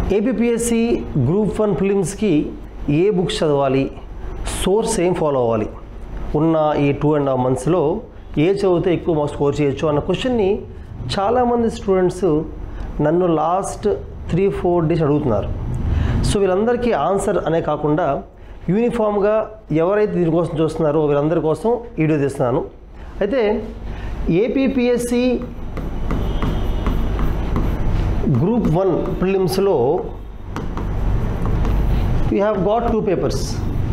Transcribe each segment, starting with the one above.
APSC group one ఫిలిమ్స్కి ఏ books చదవాలి సోర్స్ ఏం ఫాలో అవ్వాలి ఉన్న ఈ టూ అండ్ హాఫ్ మంత్స్లో ఏ చదివితే ఎక్కువ మార్క్స్ స్కోర్ చేయొచ్చు అన్న క్వశ్చన్ని చాలామంది స్టూడెంట్స్ నన్ను లాస్ట్ త్రీ ఫోర్ డేస్ అడుగుతున్నారు సో వీళ్ళందరికీ ఆన్సర్ అనే కాకుండా యూనిఫామ్గా ఎవరైతే దీనికోసం చూస్తున్నారో వీళ్ళందరి కోసం ఈ వీడియో తీస్తున్నాను అయితే ఏపీఎస్సి గ్రూప్ వన్ ప్రిలిమ్స్లో we have got two papers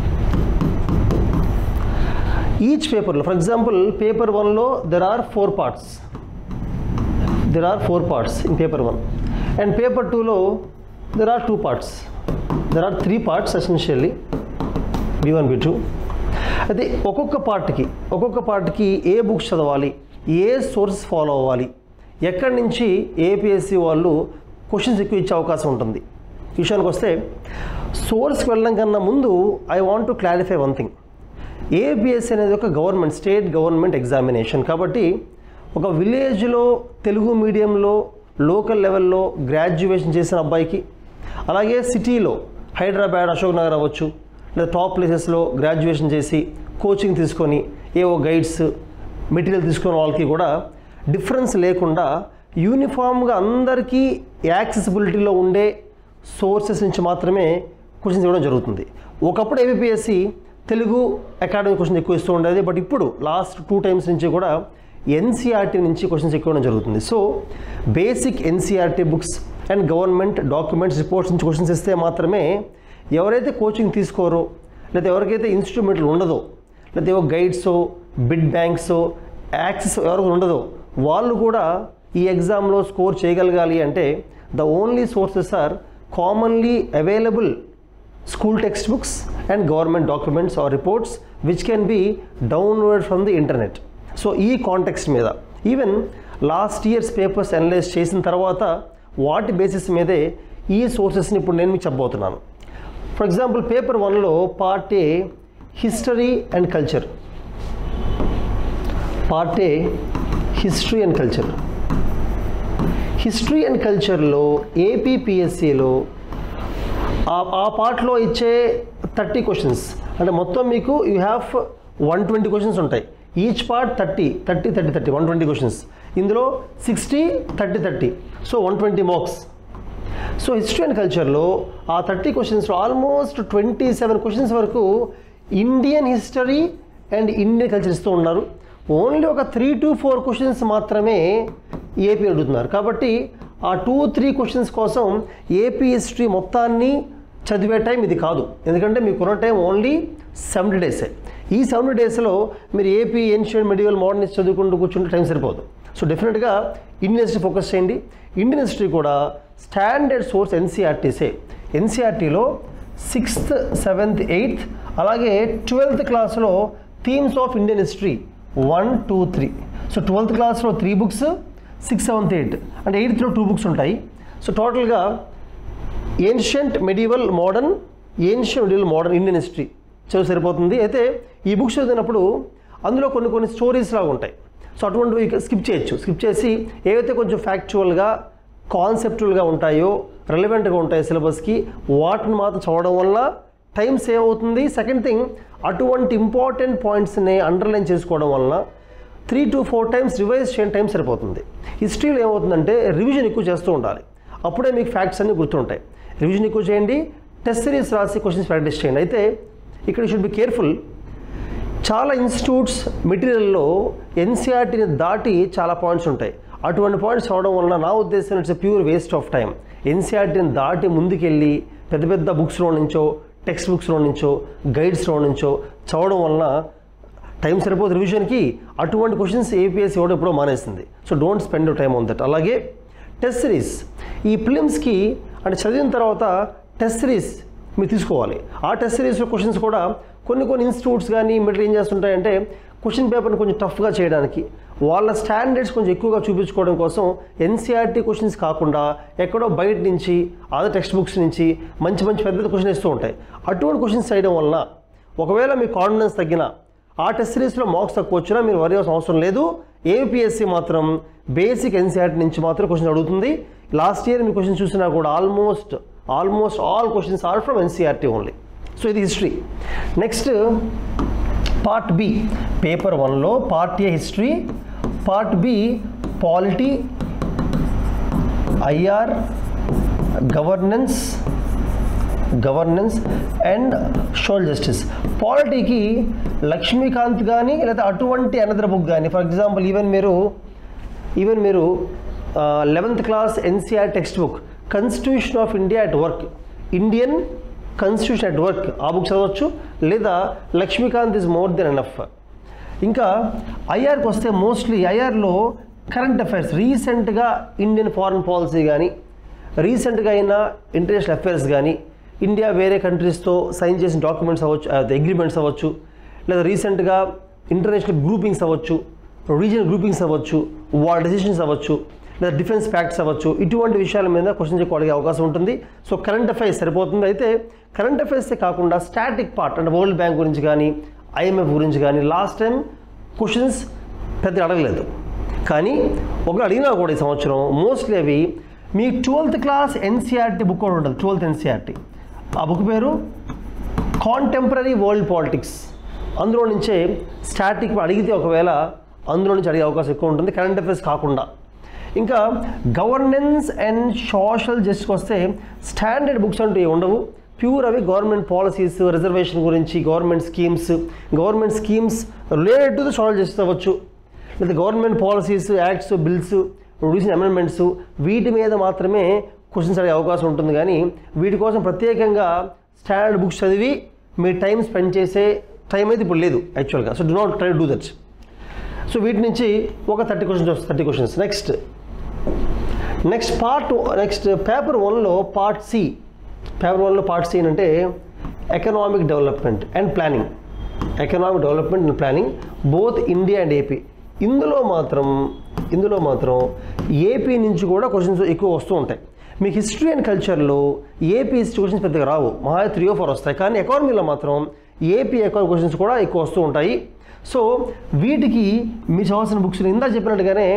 each పేపర్లో ఫర్ ఎగ్జాంపుల్ పేపర్ వన్లో there are four parts there are four parts in paper one and paper టూలో there are two parts there are three parts essentially B one B two అయితే ఒక్కొక్క పార్ట్కి ఒక్కొక్క పార్ట్కి ఏ books చదవాలి ఏ source follow అవ్వాలి ఎక్కడి నుంచి ఏపీఎస్సి వాళ్ళు క్వశ్చన్స్ ఎక్కువ ఇచ్చే అవకాశం ఉంటుంది ఈ విషయానికి వస్తే సోర్స్కి వెళ్ళడం కన్నా ముందు I want to clarify one thing APSC అనేది ఒక గవర్నమెంట్ స్టేట్ గవర్నమెంట్ ఎగ్జామినేషన్ కాబట్టి ఒక విలేజ్లో తెలుగు మీడియంలో లోకల్ లెవెల్లో గ్రాడ్యుయేషన్ చేసిన అబ్బాయికి అలాగే సిటీలో హైదరాబాద్ అశోక్ నగర్ అవ్వచ్చు లేదా టాప్ ప్లేసెస్లో గ్రాడ్యుయేషన్ చేసి కోచింగ్ తీసుకొని ఏవో గైడ్స్ మెటీరియల్ తీసుకున్న వాళ్ళకి కూడా డిఫరెన్స్ లేకుండా యూనిఫామ్గా అందరికీ యాక్సెసిబిలిటీలో ఉండే సోర్సెస్ నుంచి మాత్రమే క్వశ్చన్స్ ఇవ్వడం జరుగుతుంది ఒకప్పుడు ఏబిపిఎస్సి తెలుగు అకాడమీ క్వశ్చన్స్ ఎక్కువ ఇస్తూ ఉండేది బట్ ఇప్పుడు లాస్ట్ టూ టైమ్స్ నుంచి కూడా ఎన్సీఆర్టీ నుంచి క్వశ్చన్స్ ఎక్కువ ఇవ్వడం జరుగుతుంది so basic NCERT books and government documents reports నుంచి క్వశ్చన్స్ ఇస్తే మాత్రమే ఎవరైతే కోచింగ్ తీసుకోరో లేదా ఎవరికైతే ఇన్స్ట్రుమెంట్లు ఉండదో లేదా ఏవో గైడ్సో బిడ్ బ్యాంక్సో యాక్సెస్ ఎవరికి ఉండదో వాళ్ళు కూడా ఈ ఎగ్జామ్లో స్కోర్ చేయగలగాలి అంటే the only sources are commonly available school textbooks and government documents or reports which can be download from the internet so ఈ కాంటెక్స్ట్ మీద even last years papers analyse చేసిన తర్వాత వాటి బేసిస్ మీదే ఈ సోర్సెస్ని ఇప్పుడు నేను మీకు చెప్పబోతున్నాను ఫర్ ఎగ్జాంపుల్ పేపర్ వన్లో part A history and culture part A history and culture history and కల్చర్లో ఏపీపిఎస్సిలో ఆ పార్ట్లో ఇచ్చే థర్టీ క్వశ్చన్స్ అంటే మొత్తం మీకు you have one twenty questions ఉంటాయి each part thirty thirty thirty thirty one twenty questions ఇందులో sixty thirty thirty so one twenty marks so history and కల్చర్లో ఆ థర్టీ క్వశ్చన్స్లో ఆల్మోస్ట్ ట్వంటీ సెవెన్ క్వశ్చన్స్ వరకు Indian history and Indian culture ఇస్తూ ఉన్నారు only ఒక three to four questions మాత్రమే AP అడుగుతున్నారు కాబట్టి ఆ టూ త్రీ క్వశ్చన్స్ కోసం ఏపీ హిస్టరీ మొత్తాన్ని చదివే టైం ఇది కాదు ఎందుకంటే మీకున్న టైం ఓన్లీ సెవెంటీ డేసే ఈ సెవెంటీ డేస్లో మీరు AP ancient medieval modern history చదువుకుంటూ కూర్చుంటే టైం సరిపోదు సో డెఫినెట్గా ఇండియన్ హిస్టరీ ఫోకస్ చేయండి ఇండియన్ హిస్టరీ కూడా స్టాండర్డ్ సోర్స్ ఎన్సీఆర్టీసే ఎన్సీఆర్టీలో సిక్స్త్ సెవెంత్ ఎయిత్ అలాగే ట్వెల్త్ క్లాస్లో themes of Indian history one two three so twelfth క్లాస్లో three books six seventh eighth అంటే ఎయిత్లో టూ బుక్స్ ఉంటాయి సో టోటల్గా ancient medieval modern ancient medieval modern Indian history చదువు సరిపోతుంది అయితే ఈ బుక్స్ చదివినప్పుడు అందులో కొన్ని కొన్ని స్టోరీస్ లాగా ఉంటాయి సో అటువంటివి స్కిప్ చేయొచ్చు స్కిప్ చేసి ఏవైతే కొంచెం ఫ్యాక్చువల్గా కాన్సెప్చువల్గా ఉంటాయో రెలవెంట్గా ఉంటాయో సిలబస్కి వాటిని మాత్రం చదవడం వల్ల టైం సేవ్ అవుతుంది సెకండ్ థింగ్ అటువంటి ఇంపార్టెంట్ పాయింట్స్ని అండర్లైన్ చేసుకోవడం వలన three to four times revise చేయడం టైం సరిపోతుంది హిస్టరీలో ఏమవుతుందంటే రివిజన్ ఎక్కువ చేస్తూ ఉండాలి అప్పుడే మీకు ఫ్యాక్ట్స్ అన్నీ గుర్తుంటాయి రివిజన్ ఎక్కువ చేయండి టెస్ట్ సిరీస్ రాసి క్వశ్చన్స్ ప్రాక్టీస్ చేయండి అయితే ఇక్కడ షుడ్ బి కేర్ఫుల్ చాలా ఇన్స్టిట్యూట్స్ మెటీరియల్లో ఎన్సీఆర్టీని దాటి చాలా పాయింట్స్ ఉంటాయి అటువంటి పాయింట్స్ చదవడం వలన నా ఉద్దేశం it's pure waste of time ఎన్సీఆర్టీని దాటి ముందుకెళ్ళి పెద్ద పెద్ద బుక్స్లో నుంచో టెక్స్ట్ బుక్స్లో నుంచో గైడ్స్లో నుంచో చదవడం వలన టైం సరిపోదు రివిజన్కి అటువంటి క్వశ్చన్స్ ఏపీఎస్ ఇవ్వడం ఎప్పుడో మానేసింది so don't spend time on that అలాగే టెస్ట్ సిరీస్ ఈ ఫిలిమ్స్కి అంటే చదివిన తర్వాత టెస్ట్ సిరీస్ మీరు తీసుకోవాలి ఆ టెస్ట్ సిరీస్లో క్వశ్చన్స్ కూడా కొన్ని కొన్ని ఇన్స్టిట్యూట్స్ కానీ మెటీరియల్ ఏం చేస్తుంటాయంటే క్వశ్చన్ పేపర్ని కొంచెం టఫ్గా చేయడానికి వాళ్ళ స్టాండర్డ్స్ కొంచెం ఎక్కువగా చూపించుకోవడం కోసం ఎన్సీఆర్టీ క్వశ్చన్స్ కాకుండా ఎక్కడో బయట నుంచి అదర్ టెక్స్ట్ బుక్స్ నుంచి మంచి మంచి పెద్ద పెద్ద క్వశ్చన్ ఇస్తూ ఉంటాయి అటువంటి క్వశ్చన్స్ చేయడం వలన ఒకవేళ మీ కాన్ఫిడెన్స్ తగ్గినా ఆ టెస్ట్ సిరీస్లో మార్క్స్ తక్కువ వచ్చినా మీరు వరి అవసరం అవసరం లేదు ఏపీఎస్సి మాత్రం బేసిక్ ఎన్సీఆర్టీ నుంచి మాత్రం క్వశ్చన్ అడుగుతుంది లాస్ట్ ఇయర్ మీ క్వశ్చన్ చూసినా కూడా almost almost all questions are from NCERT only so ఇది history next part B paper వన్లో part A history part B polity IR governance governance and social justice పాలిటీకి లక్ష్మీకాంత్ కానీ లేదా అటువంటి అనదర్ బుక్ కానీ for example even మీరు even మీరు eleventh class NCERT text book Constitution of India at work Indian Constitution at work ఆ book చదవచ్చు లేదా Laxmikanth is more than enough ఇంకా ఐఆర్కి వస్తే మోస్ట్లీ ఐఆర్లో కరెంట్ అఫైర్స్ రీసెంట్గా ఇండియన్ ఫారెన్ పాలసీ కానీ రీసెంట్గా అయిన ఇంటర్నేషనల్ అఫైర్స్ కానీ ఇండియా వేరే కంట్రీస్తో సైన్ చేసిన డాక్యుమెంట్స్ అవ్వచ్చు అగ్రిమెంట్స్ అవ్వచ్చు లేదా రీసెంట్గా ఇంటర్నేషనల్ గ్రూపింగ్స్ అవ్వచ్చు రీజనల్ గ్రూపింగ్స్ అవ్వచ్చు వార్ డెసిషన్స్ అవ్వచ్చు లేదా డిఫెన్స్ ఫ్యాక్ట్స్ అవ్వచ్చు ఇటువంటి విషయాల మీద క్వశ్చన్ ఎక్కువ అడిగే అవకాశం ఉంటుంది సో కరెంట్ అఫైర్స్ సరిపోతుంది అయితే కరెంట్ అఫైర్సే కాకుండా స్టాటిక్ పార్ట్ అంటే వరల్డ్ బ్యాంక్ గురించి కానీ ఐఎంఎఫ్ గురించి కానీ లాస్ట్ టైం క్వశ్చన్స్ పెద్దగా అడగలేదు కానీ ఒకటి అడిగినా కూడా ఈ సంవత్సరం మోస్ట్లీ అవి మీ ట్వెల్త్ క్లాస్ ఎన్సీఆర్టీ బుక్ కూడా ఉంటుంది ట్వెల్త్ ఎన్సీఆర్టీ ఆ బుక్ పేరు కాంటెంపరీ వరల్డ్ పాలిటిక్స్ అందులో నుంచే స్టాటిక్ అడిగితే ఒకవేళ అందులో నుంచి అడిగే అవకాశం ఎక్కువ ఉంటుంది కరెంట్ అఫైర్స్ కాకుండా ఇంకా గవర్నెన్స్ అండ్ సోషల్ జస్టిస్ వస్తే స్టాండర్డ్ బుక్స్ అంటూ ఏవి ఉండవు ప్యూర్ అవి గవర్నమెంట్ పాలసీస్ రిజర్వేషన్ గురించి government schemes government schemes related to the social justice అవ్వచ్చు లేదా government policies acts bills recent amendments వీటి మీద మాత్రమే క్వశ్చన్స్ అడిగే అవకాశం ఉంటుంది కానీ వీటి కోసం ప్రత్యేకంగా స్టాండర్డ్ బుక్స్ చదివి మీ టైం స్పెండ్ చేసే టైం అయితే ఇప్పుడు లేదు యాక్చువల్గా so do not try do that so వీటి నుంచి ఒక thirty questions thirty questions next next part next paper వన్లో పార్ట్ సి పేపర్ వన్లో పార్ట్ సి అంటే economic development and planning economic development and planning both India and AP ఇందులో మాత్రం ఇందులో మాత్రం ఏపీ నుంచి కూడా క్వశ్చన్స్ ఎక్కువ వస్తూ ఉంటాయి మీకు హిస్టరీ అండ్ కల్చర్లో ఏపీ హిస్టరీ క్వశ్చన్స్ పెద్దగా రావు మహా త్రీ ఓ ఫోర్ వస్తాయి కానీ ఎకానమీలో మాత్రం ఏపీ ఎకానమీ క్వశ్చన్స్ కూడా ఎక్కువ వస్తూ ఉంటాయి సో వీటికి మీరు చదవాల్సిన బుక్స్ ఇందా చెప్పినట్టుగానే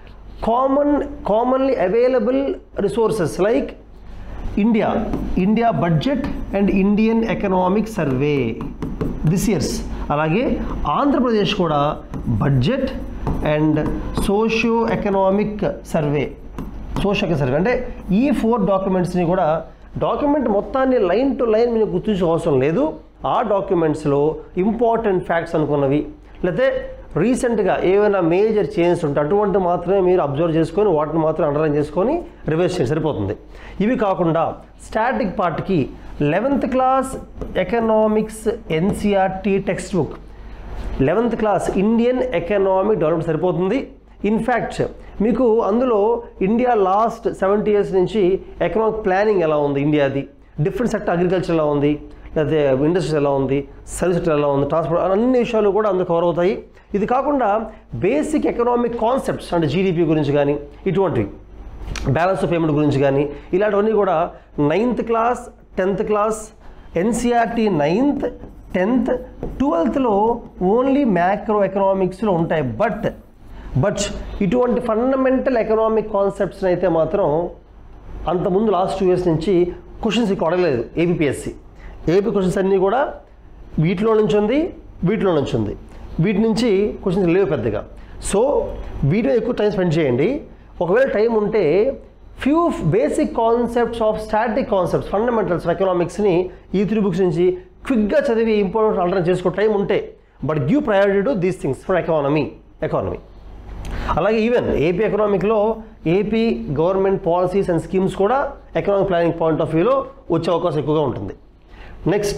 common commonly available resources like India India budget and Indian economic survey this years అలాగే ఆంధ్రప్రదేశ్ కూడా budget and socio economic survey social survey అంటే ఈ ఫోర్ డాక్యుమెంట్స్ని కూడా డాక్యుమెంట్ మొత్తాన్ని లైన్ టు లైన్ మీకు గుర్తించే అవసరం లేదు ఆ డాక్యుమెంట్స్లో ఇంపార్టెంట్ ఫ్యాక్ట్స్ అనుకున్నవి లేకపోతే రీసెంట్గా ఏమైనా మేజర్ చేంజెస్ ఉంటే అటువంటి మాత్రమే మీరు అబ్జర్వ్ చేసుకొని వాటిని మాత్రం అండర్లైన్ చేసుకొని రివైజ్ చేసి సరిపోతుంది ఇవి కాకుండా స్టాటిక్ పార్ట్కి eleventh class economics NCERT text book eleventh class Indian economic development సరిపోతుంది ఇన్ఫ్యాక్ట్ మీకు అందులో ఇండియా లాస్ట్ సెవెంటీ ఇయర్స్ నుంచి ఎకనామిక్ ప్లానింగ్ ఎలా ఉంది ఇండియాది డిఫరెంట్ సెక్టర్ అగ్రికల్చర్ ఎలా ఉంది లేకపోతే ఇండస్ట్రీస్ ఎలా ఉంది సర్వీస్ సెక్టర్ ఎలా ఉంది ట్రాన్స్పోర్ట్ అన్ని విషయాలు కూడా అందులో కవర్ అవుతాయి ఇది కాకుండా బేసిక్ ఎకనామిక్ కాన్సెప్ట్స్ అంటే జీడిపి గురించి కానీ ఇటువంటివి బ్యాలెన్స్ ఆఫ్ పేమెంట్ గురించి కానీ ఇలాంటివన్నీ కూడా ninth class tenth class NCERT ninth tenth ట్వెల్త్లో ఓన్లీ మ్యాక్రో ఎకనామిక్స్లో ఉంటాయి బట్ బట్ ఇటువంటి ఫండమెంటల్ ఎకనామిక్ కాన్సెప్ట్స్ని అయితే మాత్రం అంతకుముందు లాస్ట్ టూ ఇయర్స్ నుంచి క్వశ్చన్స్ ఇక్కడ అడగలేదు ఏబిపిఎస్సి ఏపీ క్వశ్చన్స్ అన్నీ కూడా వీటిలో నుంచి ఉంది వీటిలో నుంచి ఉంది వీటి నుంచి క్వశ్చన్స్ లేవు పెద్దగా సో వీటిలో ఎక్కువ టైం స్పెండ్ చేయండి ఒకవేళ టైం ఉంటే few basic concepts of static concepts fundamentals ఎకనామిక్స్ని ఈ త్రీ బుక్స్ నుంచి క్విక్గా చదివి ఇంపార్టెంట్ అల్టర్ చేసుకో టైం ఉంటే but give priority to these things for economy economy అలాగే ఈవెన్ ఏపీ ఎకనామిక్లో AP government policies and schemes కూడా ఎకనామిక్ ప్లానింగ్ పాయింట్ ఆఫ్ వ్యూలో వచ్చే అవకాశం ఎక్కువగా ఉంటుంది నెక్స్ట్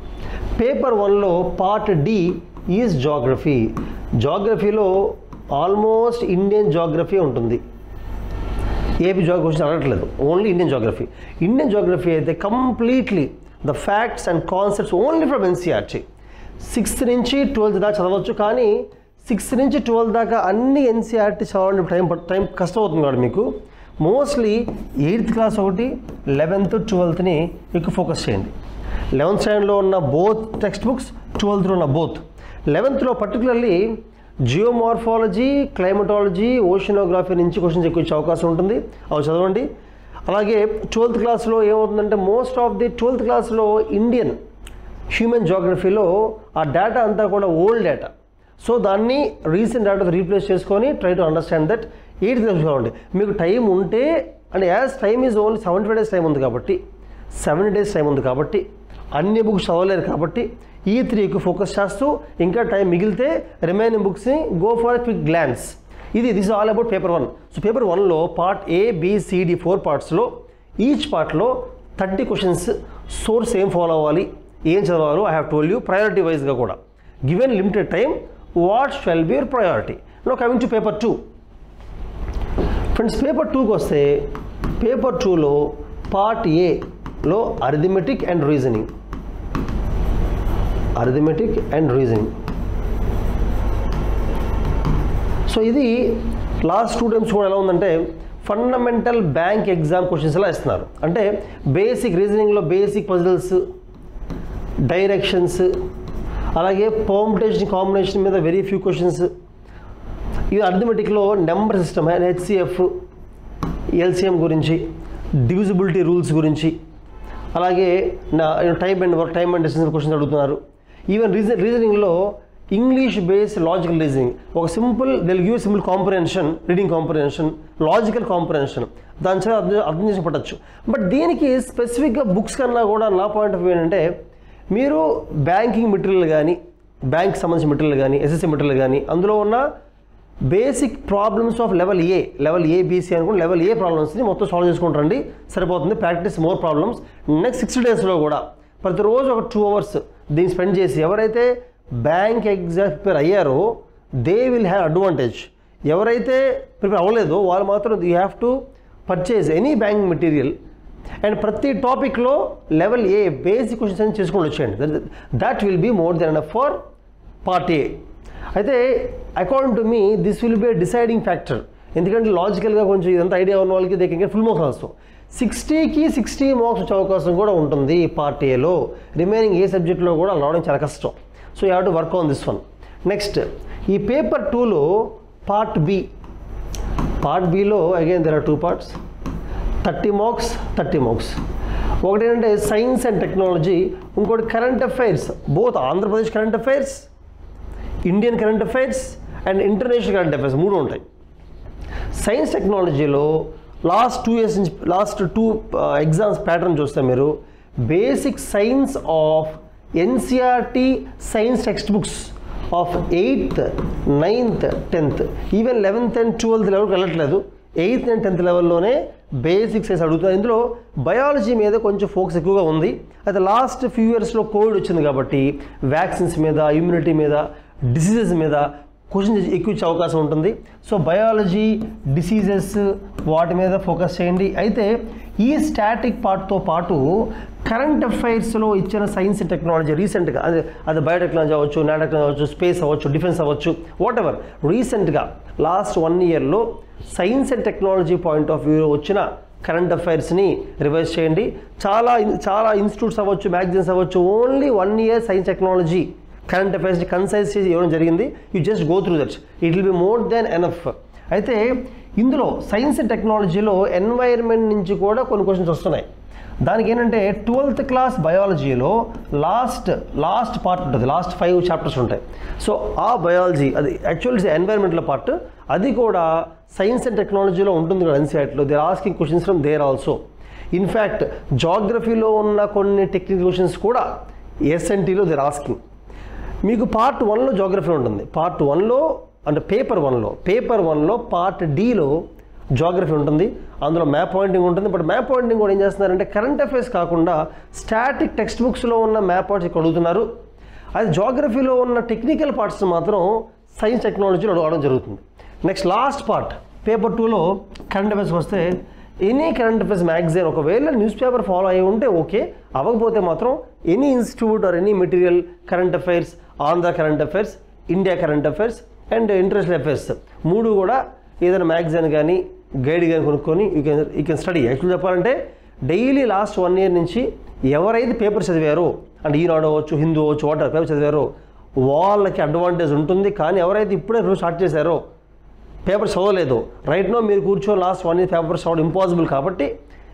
పేపర్ వన్లో పార్ట్ డి ఈజ్ జాగ్రఫీ జాగ్రఫీలో ఆల్మోస్ట్ ఇండియన్ జాగ్రఫీ ఉంటుంది ఏపీ జాగ్రఫీ క్వశ్చన్ అడగట్లేదు only Indian geography Indian geography అయితే completely the facts and concepts only from NCERT sixth నుంచి ట్వెల్త్ దాకా చదవచ్చు కానీ సిక్స్త్ నుంచి ట్వెల్త్ దాకా అన్ని ఎన్సీఆర్టీ చదవడం టైం పట్- టైం కష్టం అవుతుంది కాబట్టి మీకు మోస్ట్లీ ఎయిత్ క్లాస్ ఒకటి లెవెన్త్ ట్వెల్త్ని ఎక్కువ ఫోకస్ చేయండి లెవెన్త్ స్టాండర్డ్లో ఉన్న బోత్ టెక్స్ట్ బుక్స్ ట్వెల్త్లో ఉన్న బోత్ లెవెన్త్లో పర్టికులర్లీ జియోమార్ఫాలజీ క్లైమటాలజీ ఓషనోగ్రఫీ నుంచి క్వశ్చన్స్ ఎక్కువ ఇచ్చే అవకాశం ఉంటుంది అవి చదవండి అలాగే ట్వెల్త్ క్లాస్లో ఏమవుతుందంటే మోస్ట్ ఆఫ్ ది ట్వెల్త్ క్లాస్లో ఇండియన్ హ్యూమన్ జోగ్రఫీలో ఆ డేటా అంతా కూడా ఓల్డ్ డేటా సో దాన్ని రీసెంట్ డేటాతో రీప్లేస్ చేసుకొని try to understand that eighth class చూడండి మీకు టైం ఉంటే and as time is only seventy five days time ఉంది కాబట్టి సెవెన్ డేస్ టైం ఉంది కాబట్టి అన్ని బుక్స్ చదవలేరు కాబట్టి ఈ త్రీకి ఫోకస్ చేస్తూ ఇంకా టైం మిగిలితే రిమైనింగ్ బుక్స్ని గో ఫర్ క్విక్ గ్లాన్స్ ఇది this all about paper one so paper వన్లో పార్ట్ ఏ బిసిడి ఫోర్ పార్ట్స్లో ఈచ్ పార్ట్లో థర్టీ క్వశ్చన్స్ సోర్స్ ఏం ఫాలో అవ్వాలి ఏం చదవాలో I have told you priority వైజ్గా కూడా given limited time what shall be your priority no coming to paper two friends paper టూకి వస్తే పేపర్ టూలో పార్ట్ ఏలో arithmetic and reasoning arithmetic and reasoning so ఇది లాస్ట్ టూ టైమ్స్ కూడా ఎలా ఉందంటే ఫండమెంటల్ బ్యాంక్ ఎగ్జామ్ క్వశ్చన్స్ ఎలా ఇస్తున్నారు అంటే బేసిక్ రీజనింగ్లో బేసిక్ పజిల్స్ డైరెక్షన్స్ అలాగే పర్ముటేషన్ కాంబినేషన్ మీద వెరీ ఫ్యూ క్వశ్చన్స్ ఇది అర్థమెటిక్లో నెంబర్ సిస్టమ్ హెచ్సిఎఫ్ ఎల్సిఎం గురించి డివిజిబిలిటీ రూల్స్ గురించి అలాగే నా time and work time and distance questions అడుగుతున్నారు ఈవెన్ రీజన్ రీజనింగ్లో ఇంగ్లీష్ బేస్ లాజికల్ రీజనింగ్ ఒక simple they'll give simple comprehension reading comprehension logical comprehension దాని చేత అర్థం అర్థం చేసి పట్టచ్చు బట్ దీనికి స్పెసిఫిక్గా బుక్స్ కన్నా కూడా నా పాయింట్ ఆఫ్ వ్యూ ఏంటంటే మీరు బ్యాంకింగ్ మెటీరియల్ కానీ బ్యాంక్ సంబంధించిన మెటీరియల్ కానీ ఎస్ఎస్సి మెటీరియల్ కానీ అందులో ఉన్న basic problems of level A level A BC అనుకుని లెవెల్ ఏ ప్రాబ్లమ్స్ని మొత్తం సాల్వ్ చేసుకుంటారండి సరిపోతుంది practice more problems next sixty డేస్లో కూడా ప్రతిరోజు ఒక టూ అవర్స్ దీన్ని స్పెండ్ చేసి ఎవరైతే బ్యాంక్ ఎగ్జామ్ ప్రిపేర్ అయ్యారో దే విల్ హ్యావ్ అడ్వాంటేజ్ ఎవరైతే ప్రిపేర్ అవ్వలేదో వాళ్ళు మాత్రం you have to purchase any bank material and ప్రతి టాపిక్లో లెవెల్ ఏ బేసిక్ క్వశ్చన్స్ అని చేసుకొని వచ్చేయండి that will be more than enough for part A అయితే అకార్డింగ్ టు మీ this will be deciding factor ఎందుకంటే లాజికల్గా కొంచెం ఇదంతా ఐడియా ఉన్న వాళ్ళకి they can full marks also సిక్స్టీకి సిక్స్టీ మార్క్స్ వచ్చే అవకాశం కూడా ఉంటుంది పార్ట్ ఏలో రిమైనింగ్ ఏ సబ్జెక్ట్లో కూడా రావడం చాలా కష్టం so you have to work on this one next ఈ పేపర్ టూలో part B part below again there are two parts thirty marks thirty marks ఒకటి ఏంటంటే సైన్స్ అండ్ టెక్నాలజీ ఇంకోటి current affairs both Andhra Pradesh current affairs Indian current affairs and international current affairs మూడు ఉంటాయి science టెక్నాలజీలో last two years నుంచి last two exams pattern చూస్తే మీరు basic science of NCERT science text books of eighth ninth tenth even eleventh and twelfth లెవెల్కి వెళ్ళట్లేదు eighth and tenth లెవెల్లోనే basic science అడుగుతున్నారు ఇందులో బయాలజీ మీద కొంచెం ఫోకస్ ఎక్కువగా ఉంది అయితే లాస్ట్ ఫ్యూ ఇయర్స్లో కోవిడ్ వచ్చింది కాబట్టి వ్యాక్సిన్స్ మీద ఇమ్యూనిటీ మీద డిసీజెస్ మీద క్వశ్చన్ ఎక్కువ ఇచ్చే అవకాశం ఉంటుంది సో బయాలజీ డిసీజెస్ వాటి మీద ఫోకస్ చేయండి అయితే ఈ స్టాటిక్ పార్ట్తో పాటు కరెంట్ అఫైర్స్లో ఇచ్చిన సైన్స్ అండ్ టెక్నాలజీ రీసెంట్గా అదే అది బయోటెక్నాలజీ అవ్వచ్చు నాటెక్నాలజీ అవ్వచ్చు స్పేస్ అవ్వచ్చు డిఫెన్స్ అవ్వచ్చు వాట్ ఎవర్ రీసెంట్గా లాస్ట్ వన్ ఇయర్లో science and technology point of వ్యూలో వచ్చిన కరెంట్ అఫైర్స్ని రివైజ్ చేయండి చాలా చాలా ఇన్స్టిట్యూట్స్ అవ్వచ్చు మ్యాగజైన్స్ అవ్వచ్చు only one year science technology current అఫైర్స్ని కన్సైజ్ చేసి ఇవ్వడం జరిగింది you just go through that it will be more than enough అయితే ఇందులో సైన్స్ అండ్ టెక్నాలజీలో ఎన్వైర్న్మెంట్ నుంచి కూడా కొన్ని క్వశ్చన్స్ వస్తున్నాయి దానికి ఏంటంటే ట్వెల్త్ క్లాస్ బయాలజీలో లాస్ట్ లాస్ట్ పార్ట్ ఉంటుంది లాస్ట్ ఫైవ్ చాప్టర్స్ ఉంటాయి సో ఆ బయాలజీ అది యాక్చువల్లీ ఎన్వైర్న్మెంట్లో పార్ట్ అది కూడా సైన్స్ అండ్ టెక్నాలజీలో ఉంటుంది కూడా ఎన్సీఆర్టీలో they're asking questions from there also in fact జాగ్రఫీలో ఉన్న కొన్ని టెక్నికల్ క్వశ్చన్స్ కూడా ఎస్ఎన్టీలో దేర్ ఆస్కింగ్ మీకు పార్ట్ వన్లో జోగ్రఫీ ఉంటుంది పార్ట్ వన్లో అంటే పేపర్ వన్లో పేపర్ వన్లో పార్ట్ డీలో జోగ్రఫీ ఉంటుంది అందులో మ్యాప్ పాయింటింగ్ ఉంటుంది బట్ మ్యాప్ పాయింటింగ్ కూడా ఏం చేస్తున్నారంటే కరెంట్ అఫైర్స్ కాకుండా స్టాటిక్ టెక్స్ట్ బుక్స్లో ఉన్న మ్యాప్ పాయింట్స్ ఇక్కడ అడుగుతున్నారు అది జోగ్రఫీలో ఉన్న టెక్నికల్ పార్ట్స్ మాత్రం సైన్స్ టెక్నాలజీలో అడగడం జరుగుతుంది నెక్స్ట్ లాస్ట్ పార్ట్ పేపర్ టూలో కరెంట్ అఫైర్స్ వస్తే ఎనీ కరెంట్ అఫైర్స్ మ్యాగజైన్ ఒకవేళ న్యూస్ పేపర్ ఫాలో అయ్యి ఉంటే ఓకే అవ్వకపోతే మాత్రం any institute or any material current affairs Andhra current affairs India current affairs and international affairs మూడు కూడా ఏదైనా మ్యాగజైన్ కానీ గైడ్ కానీ కొనుక్కొని you can you can study actual చెప్పాలంటే డైలీ లాస్ట్ వన్ ఇయర్ నుంచి ఎవరైతే పేపర్ చదివారో అంటే ఈనాడు అవ్వచ్చు హిందూ అవ్వచ్చు వాటర్ పేపర్ చదివారో వాళ్ళకి అడ్వాంటేజ్ ఉంటుంది కానీ ఎవరైతే ఇప్పుడే స్టార్ట్ చేశారో పేపర్ చదవలేదు రైట్ నో మీరు కూర్చొని లాస్ట్ వన్ ఇయర్ పేపర్ చదవడం ఇంపాసిబుల్ కాబట్టి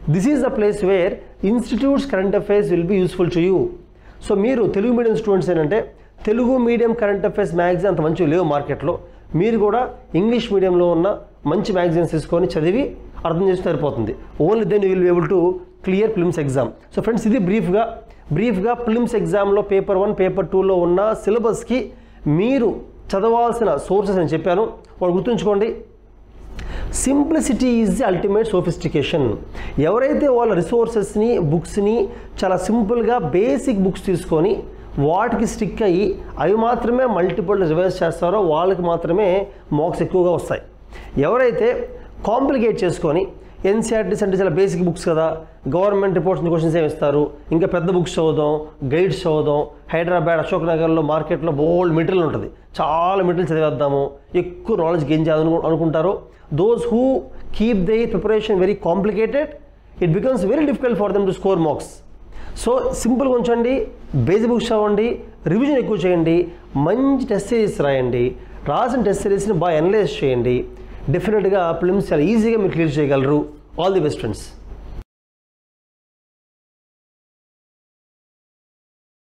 this is the place where institutes current affairs will be useful to you so మీరు తెలుగు మీడియం స్టూడెంట్స్ ఏంటంటే Telugu medium current affairs magazine అంత మంచివి లేవు మార్కెట్లో మీరు కూడా ఇంగ్లీష్ మీడియంలో ఉన్న మంచి మ్యాగజైన్స్ తీసుకొని చదివి అర్థం చేసి సరిపోతుంది only then you will be able to clear prelims exam so friends ఇది బ్రీఫ్గా బ్రీఫ్గా ఫిల్మ్స్ ఎగ్జామ్లో పేపర్ వన్ పేపర్ టూలో ఉన్న సిలబస్కి మీరు చదవాల్సిన సోర్సెస్ అని చెప్పాను వాళ్ళు గుర్తుంచుకోండి simplicity is the ultimate sophistication ఎవరైతే వాళ్ళ రిసోర్సెస్ని బుక్స్ని చాలా సింపుల్గా బేసిక్ బుక్స్ తీసుకొని వాటికి స్టిక్ అయ్యి అవి మాత్రమే మల్టిపుల్ రివైజ్ చేస్తారో వాళ్ళకి మాత్రమే మార్క్స్ ఎక్కువగా వస్తాయి ఎవరైతే కాంప్లికేట్ చేసుకొని ఎన్సీఆర్టీస్ అంటే చాలా బేసిక్ బుక్స్ కదా గవర్నమెంట్ రిపోర్ట్స్ క్వశ్చన్స్ ఏమి ఇస్తారు ఇంకా పెద్ద బుక్స్ చదువుదాం గైడ్స్ చదువుదాం హైదరాబాద్ అశోక్ నగర్లో మార్కెట్లో బోల్డ్ మెటీరియల్ ఉంటుంది చాలా మెటీరియల్ చదివేద్దాము ఎక్కువ నాలెడ్జ్ గెయిన్ చేయాలను అనుకుంటారు those who keep their preparation very complicated it becomes very difficult for them to score marks so సింపుల్గా ఉంచండి బేసిక్ బుక్స్ చదవండి రివిజన్ ఎక్కువ చేయండి మంచి టెస్ట్ సిరీస్ రాయండి రాసిన టెస్ట్ సిరీస్ని బాగా అనలైజ్ చేయండి డెఫినెట్గా ఫిల్మ్స్ చాలా ఈజీగా మీరు క్లియర్ చేయగలరు ఆల్ ది బెస్ట్ ఫ్రెండ్స్